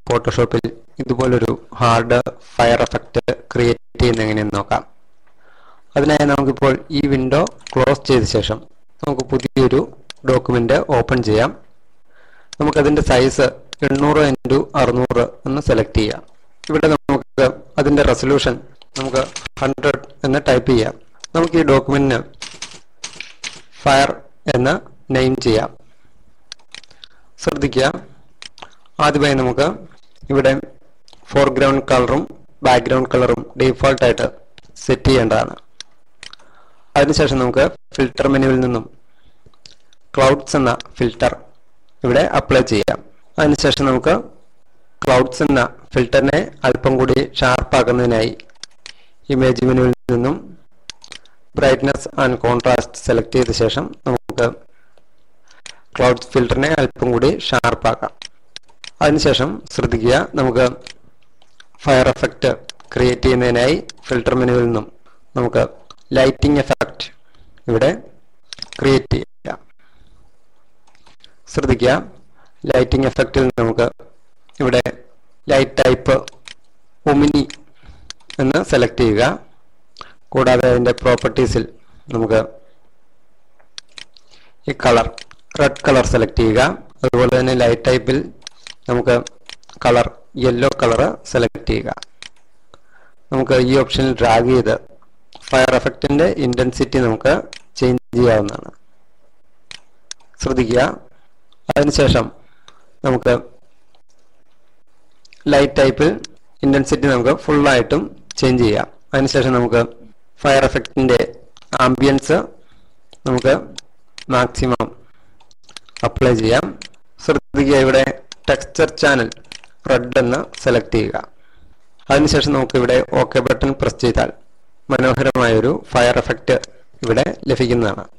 ഫോട്ടോഷോപ്പിൽ ഇതുപോലൊരു hard fire effect create ചെയ്യുന്ന എങ്ങനെയെന്ന് നോക്കാം അതിനായി നമുക്കിപ്പോൾ ഈ വിൻഡോ ക്ലോസ് ചെയ്ത ശേഷം നമുക്ക് പുതിയൊരു ഡോക്യുമെന്റ് ഓപ്പൺ ചെയ്യാം നമുക്കതിന്റെ സൈസ് എണ്ണൂറ് ഇൻറ്റു അറുന്നൂറ് എന്ന് സെലക്ട് ചെയ്യാം ഇവിടെ നമുക്ക് അതിന്റെ റെസൊല്യൂഷൻ നമുക്ക് ഹൺഡ്രഡ് എന്ന് ടൈപ്പ് ചെയ്യാം നമുക്ക് ഈ ഡോക്യുമെന്റിന് ഫയർ എന്ന് നെയിം ചെയ്യാം ശ്രദ്ധിക്കുക ആദ്യമായി നമുക്ക് ഇവിടെ ഫോർഗ്രൗണ്ട് കളറും ബാക്ക്ഗ്രൗണ്ട് കളറും ഡീഫോൾട്ട് ആയിട്ട് സെറ്റ് ചെയ്യേണ്ടതാണ് അതിനുശേഷം നമുക്ക് ഫിൽട്ടർ മെനുവിൽ നിന്നും ക്ലൗഡ്സ് എന്ന ഫിൽട്ടർ ഇവിടെ അപ്ലൈ ചെയ്യാം അതിനുശേഷം നമുക്ക് ക്ലൗഡ്സ് എന്ന ഫിൽറ്ററിനെ അല്പം കൂടി ഷാർപ്പാക്കുന്നതിനായി ഇമേജ് മെനുവിൽ നിന്നും ബ്രൈറ്റ്നസ് ആൻഡ് കോൺട്രാസ്റ്റ് സെലക്ട് ചെയ്ത ശേഷം നമുക്ക് ക്ലൗഡ്സ് ഫിൽറ്ററിനെ അല്പം കൂടി ഷാർപ്പാക്കാം അതിനുശേഷം ശ്രദ്ധിക്കുക നമുക്ക് ഫയർ എഫക്റ്റ് ക്രിയേറ്റ് ചെയ്യുന്നതിനായി ഫിൽട്ടർ മെനുവിൽ നിന്നും നമുക്ക് ലൈറ്റിംഗ് എഫക്റ്റ് ഇവിടെ ക്രിയേറ്റ് ചെയ്യാം ശ്രദ്ധിക്കുക ലൈറ്റിംഗ് എഫക്റ്റിൽ നമുക്ക് ഇവിടെ ലൈറ്റ് ടൈപ്പ് ഒമിനി എന്ന് സെലക്ട് ചെയ്യുക കൂടാതെ അതിൻ്റെ പ്രോപ്പർട്ടീസിൽ നമുക്ക് ഈ കളർ റെഡ് കളർ സെലക്ട് ചെയ്യുക അതുപോലെ തന്നെ ലൈറ്റ് ടൈപ്പിൽ നമുക്ക് കളർ യെല്ലോ കളർ സെലക്ട് ചെയ്യുക നമുക്ക് ഈ ഓപ്ഷനിൽ ഡ്രാഗ് ചെയ്ത് ഫയർ എഫക്റ്റിന്റെ ഇന്റൻസിറ്റി നമുക്ക് ചേഞ്ച് ചെയ്യാവുന്നതാണ് ശ്രദ്ധിക്കുക അതിനുശേഷം നമുക്ക് ലൈറ്റ് ടൈപ്പിൽ ഇന്റൻസിറ്റി നമുക്ക് ഫുള്ളായിട്ടും ചേഞ്ച് ചെയ്യാം അതിനുശേഷം നമുക്ക് ഫയർ എഫക്റ്റിന്റെ ആംബിയൻസ് നമുക്ക് മാക്സിമം അപ്ലൈ ചെയ്യാം ശ്രദ്ധിക്കുക ഇവിടെ ടെക്സ്ചർ ചാനൽ റെഡ് എന്ന് സെലക്ട് ചെയ്യുക അതിനുശേഷം നമുക്ക് ഇവിടെ ഓക്കെ ബട്ടൺ പ്രസ് ചെയ്താൽ മനോഹരമായൊരു ഫയർ എഫക്റ്റ് ഇവിടെ ലഭിക്കുന്നതാണ്